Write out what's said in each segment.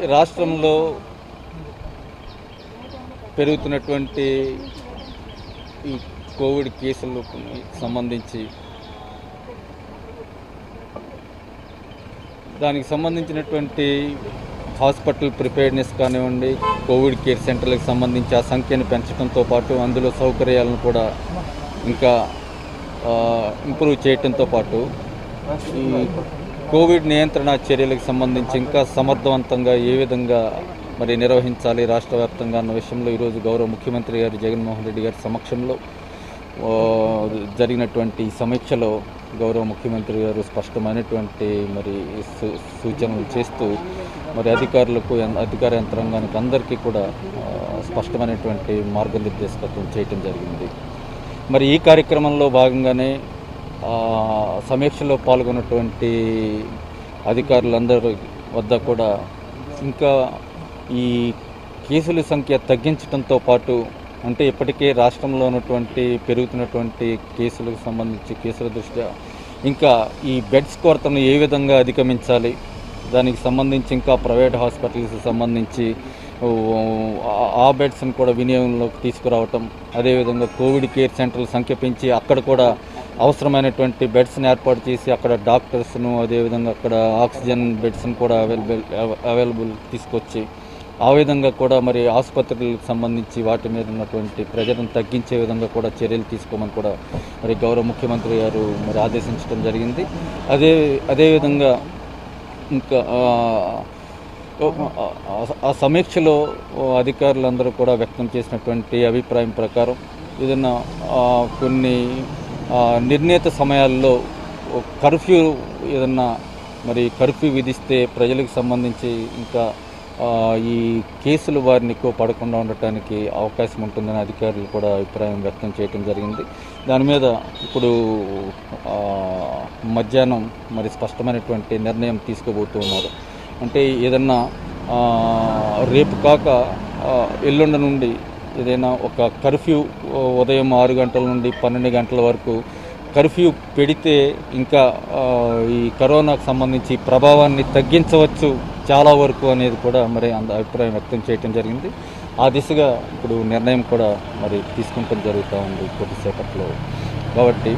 రాష్ట్రంలో పెరుగుతున్నటువంటి ఈ కోవిడ్ కేసులకు సంబంధించి దానికి సంబంధించినటువంటి హాస్పిటల్ ప్రిపేర్నెస్ కానివ్వండి కోవిడ్ కేర్ సెంటర్లకు సంబంధించి ఆ సంఖ్యను పెంచడంతో పాటు అందులో సౌకర్యాలను కూడా ఇంకా ఇంప్రూవ్ చేయడంతో పాటు ఈ కోవిడ్ నియంత్రణ చర్యలకు సంబంధించి ఇంకా సమర్థవంతంగా ఏ విధంగా మరి నిర్వహించాలి రాష్ట్ర వ్యాప్తంగా అన్న విషయంలో ఈరోజు గౌరవ ముఖ్యమంత్రి గారు జగన్మోహన్ రెడ్డి గారి సమక్షంలో ఆ, జరిగినటువంటి ఈ సమీక్షలో గౌరవ ముఖ్యమంత్రి గారు స్పష్టమైనటువంటి మరి సూ- సూచనలు చేస్తూ మరి అధికారులకు ఎన్- అధికార యంత్రాంగానికి అందరికీ కూడా ఆ, స్పష్టమైనటువంటి మార్గనిర్దేశకత్వం చేయటం జరిగింది మరి ఈ కార్యక్రమంలో భాగంగానే ఆ, సమీక్షలో పాల్గొన్నటువంటి అధికారులందరి వద్ద కూడా ఇంకా ఈ కేసుల సంఖ్య తగ్గించడంతో పాటు అంటే ఇప్పటికే రాష్ట్రంలో ఉన్నటువంటి పెరుగుతున్నటువంటి కేసులకు సంబంధించి కేసుల దృష్ట్యా ఇంకా ఈ బెడ్స్ కొరతను ఏ విధంగా అధిగమించాలి దానికి సంబంధించి ఇంకా ప్రైవేట్ హాస్పిటల్స్కి సంబంధించి ఓ, ఆ- ఆ బెడ్స్ని కూడా వినియోగంలోకి తీసుకురావటం అదేవిధంగా కోవిడ్ కేర్ సెంటర్ల సంఖ్య పెంచి అక్కడ కూడా అవసరమైనటువంటి బెడ్స్ని ఏర్పాటు చేసి అక్కడ డాక్టర్స్ను అదేవిధంగా అక్కడ ఆక్సిజన్ బెడ్స్ని కూడా అవైలబుల్ అవైలబుల్ తీసుకొచ్చి ఆ విధంగా కూడా మరి ఆసుపత్రులకు సంబంధించి వాటి మీద ఉన్నటువంటి ప్రజలను తగ్గించే విధంగా కూడా చర్యలు తీసుకోమని కూడా మరి గౌరవ ముఖ్యమంత్రి గారు మరి ఆదేశించడం జరిగింది అదే అదేవిధంగా ఇంకా ఆ, ఆ- ఆ సమీక్షలో అధికారులందరూ కూడా వ్యక్తం చేసినటువంటి అభిప్రాయం ప్రకారం ఏదైనా ఆ, కొన్ని ఆ, నిర్ణీత సమయాల్లో కర్ఫ్యూ ఏదన్నా మరి కర్ఫ్యూ విధిస్తే ప్రజలకు సంబంధించి ఇంకా ఆ, ఈ కేసులు వారిని ఎక్కువ పడకుండా ఉండటానికి అవకాశం ఉంటుందని అధికారులు కూడా అభిప్రాయం వ్యక్తం చేయడం జరిగింది దాని మీద ఇప్పుడు ఆ, మధ్యాహ్నం మరి స్పష్టమైనటువంటి నిర్ణయం తీసుకోబోతూ ఉన్నారు అంటే ఏదన్నా ఆ, రేపు కాక ఆ, ఎల్లుండి నుండి ఏదైనా ఒక కర్ఫ్యూ ఉదయం ఆరు గంటల నుండి పన్నెండు గంటల వరకు కర్ఫ్యూ పెడితే ఇంకా ఆ, ఈ కరోనాకు సంబంధించి ప్రభావాన్ని తగ్గించవచ్చు చాలా వరకు అనేది కూడా మరి అంత అభిప్రాయం వ్యక్తం చేయటం జరిగింది ఆ దిశగా ఇప్పుడు నిర్ణయం కూడా మరి తీసుకుంటం జరుగుతూ ఉంది కొద్దిసేపట్లో కాబట్టి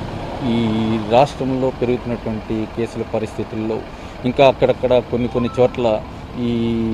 ఈ రాష్ట్రంలో పెరుగుతున్నటువంటి కేసుల పరిస్థితుల్లో ఇంకా అక్కడక్కడ కొన్ని కొన్ని చోట్ల ఈ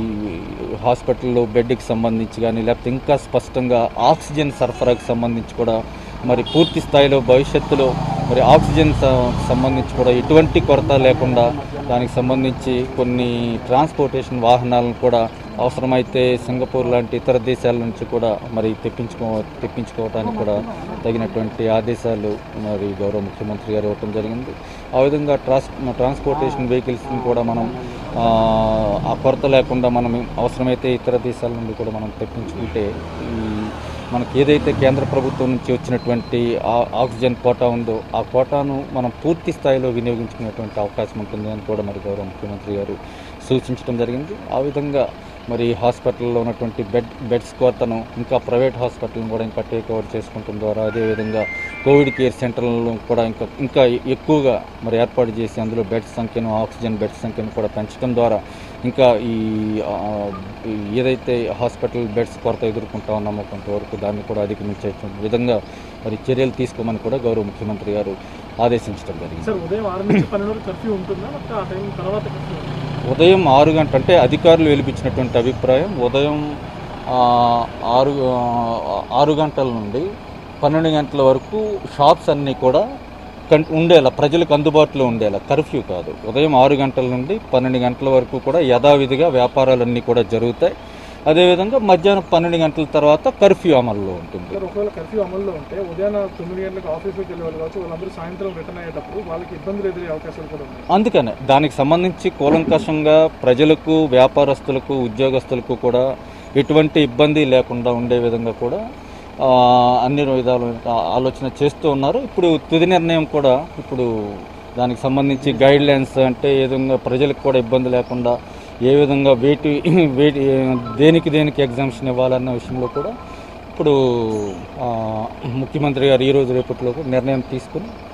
హాస్పిటల్లో బెడ్కి సంబంధించి కానీ లేకపోతే ఇంకా స్పష్టంగా ఆక్సిజన్ సరఫరాకు సంబంధించి కూడా మరి పూర్తి స్థాయిలో భవిష్యత్తులో మరి ఆక్సిజన్ స- సంబంధించి కూడా ఎటువంటి కొరత లేకుండా దానికి సంబంధించి కొన్ని ట్రాన్స్పోర్టేషన్ వాహనాలను కూడా అవసరమైతే సింగపూర్ లాంటి ఇతర దేశాల నుంచి కూడా మరి తెప్పించుకో తెప్పించుకోవడానికి కూడా తగినటువంటి ఆదేశాలు మరి గౌరవ ముఖ్యమంత్రి గారు ఇవ్వటం జరిగింది ఆ విధంగా ట్రాన్స్ ట్రాన్స్పోర్టేషన్ వెహికల్స్ని కూడా మనం ఆ, ఆ కొరత లేకుండా మనం అవసరమైతే ఇతర దేశాల నుండి కూడా మనం తెప్పించుకుంటే ఈ మనకి ఏదైతే కేంద్ర ప్రభుత్వం నుంచి వచ్చినటువంటి ఆ ఆక్సిజన్ కోటా ఉందో ఆ కోటాను మనం పూర్తి స్థాయిలో వినియోగించుకునేటువంటి అవకాశం ఉంటుంది అని కూడా మరి గౌరవ ముఖ్యమంత్రి గారు సూచించడం జరిగింది ఆ విధంగా మరి హాస్పిటల్లో ఉన్నటువంటి బెడ్ బెడ్స్ కొరతను ఇంకా ప్రైవేట్ హాస్పిటల్ని కూడా ఇంకా టేక్ ఓవర్ చేసుకుంటం ద్వారా అదేవిధంగా కోవిడ్ కేర్ సెంటర్లను కూడా ఇంకా ఇంకా ఎక్కువగా మరి ఏర్పాటు చేసి అందులో బెడ్స్ సంఖ్యను ఆక్సిజన్ బెడ్స్ సంఖ్యను కూడా పెంచడం ద్వారా ఇంకా ఈ ఆ, ఈ ఏదైతే హాస్పిటల్ బెడ్స్ కొరత ఎదుర్కొంటా ఉన్నామో కొంతవరకు దాన్ని కూడా అధిగమించే విధంగా మరి చర్యలు తీసుకోమని కూడా గౌరవ ముఖ్యమంత్రి గారు ఆదేశించడం జరిగింది సార్ ఉదయం ఆరు నుంచి పన్నెండు వరకు కర్ఫ్యూ ఉంటుందా లేకపోతే ఆ టైం తర్వాత కర్ఫ్యూ ఉంటుందా? ఉదయం ఆరు గంట అంటే అధికారులు వెలిపించినటువంటి అభిప్రాయం ఉదయం ఆ, ఆరు ఆ, ఆరు గంటల నుండి పన్నెండు గంటల వరకు షాప్స్ అన్నీ కూడా కన్ ఉండేలా ప్రజలకు అందుబాటులో ఉండేలా కర్ఫ్యూ కాదు ఉదయం ఆరు గంటల నుండి పన్నెండు గంటల వరకు కూడా యథావిధిగా వ్యాపారాలన్నీ కూడా జరుగుతాయి అదేవిధంగా మధ్యాహ్నం పన్నెండు గంటల తర్వాత కర్ఫ్యూ అమల్లో ఉంటుంది సార్ ఒకవేళ కర్ఫ్యూ అమల్లో ఉంటే ఉదయం తొమ్మిది గంటలకు ఆఫీస్కి వెళ్ళే వాళ్ళు కావచ్చు వాళ్ళందరూ సాయంత్రం రిటర్న్ అయ్యేటప్పుడు వాళ్ళకి ఇబ్బందులు ఎదురే అవకాశాలు కూడా ఉన్నాయి అందుకనే దానికి సంబంధించి కూలంకషంగా ప్రజలకు వ్యాపారస్తులకు ఉద్యోగస్తులకు కూడా ఎటువంటి ఇబ్బంది లేకుండా ఉండే విధంగా కూడా ఆ, అన్ని విధాలు ఆ- ఆలోచన చేస్తూ ఉన్నారు ఇప్పుడు తుది నిర్ణయం కూడా ఇప్పుడు దానికి సంబంధించి గైడ్ లైన్స్ అంటే ఏ విధంగా ప్రజలకు కూడా ఇబ్బంది లేకుండా ఏ విధంగా వేటి వేటి దేనికి దేనికి ఎగ్జామ్షన్ ఇవ్వాలన్న విషయంలో కూడా ఇప్పుడు ఆ, ముఖ్యమంత్రి గారు ఈరోజు రేపటిలో నిర్ణయం తీసుకుని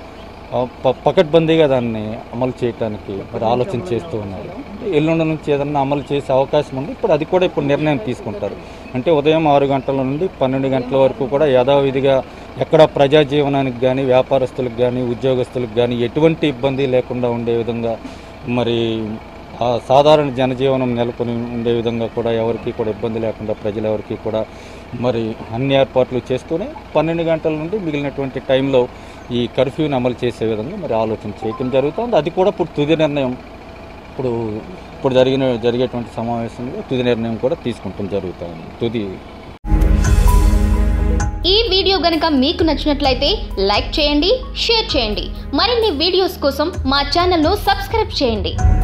ఆ, ప- పకడ్బందీగా దాన్ని అమలు చేయడానికి మరి ఆలోచన చేస్తూ ఉన్నారు ఎల్లుండి నుంచి ఏదన్నా అమలు చేసే అవకాశం ఉంది ఇప్పుడు అది కూడా ఇప్పుడు నిర్ణయం తీసుకుంటారు అంటే ఉదయం ఆరు గంటల నుండి పన్నెండు గంటల వరకు కూడా యథావిధిగా ఎక్కడ ప్రజా జీవనానికి కానీ వ్యాపారస్తులకు కానీ ఉద్యోగస్తులకు కానీ ఎటువంటి ఇబ్బంది లేకుండా ఉండే విధంగా మరి ఆ సాధారణ జనజీవనం నెలకొని ఉండే విధంగా కూడా ఎవరికి కూడా ఇబ్బంది లేకుండా ప్రజలు ఎవరికి కూడా మరి అన్ని ఏర్పాట్లు చేస్తూనే పన్నెండు గంటల నుండి మిగిలినటువంటి టైంలో ఈ కర్ఫ్యూని అమలు చేసే విధంగా మరి ఆలోచన చేయటం జరుగుతుంది అది కూడా ఇప్పుడు తుది నిర్ణయం ఇప్పుడు ఇప్పుడు జరిగిన జరిగేటువంటి సమావేశంలో తుది నిర్ణయం కూడా తీసుకుంటాం జరుగుతుంది తుది ఈ వీడియో గనుక మీకు నచ్చినట్లయితే లైక్ చేయండి షేర్ చేయండి మరిన్ని వీడియోస్ కోసం మా ఛానల్ను సబ్స్క్రైబ్ చేయండి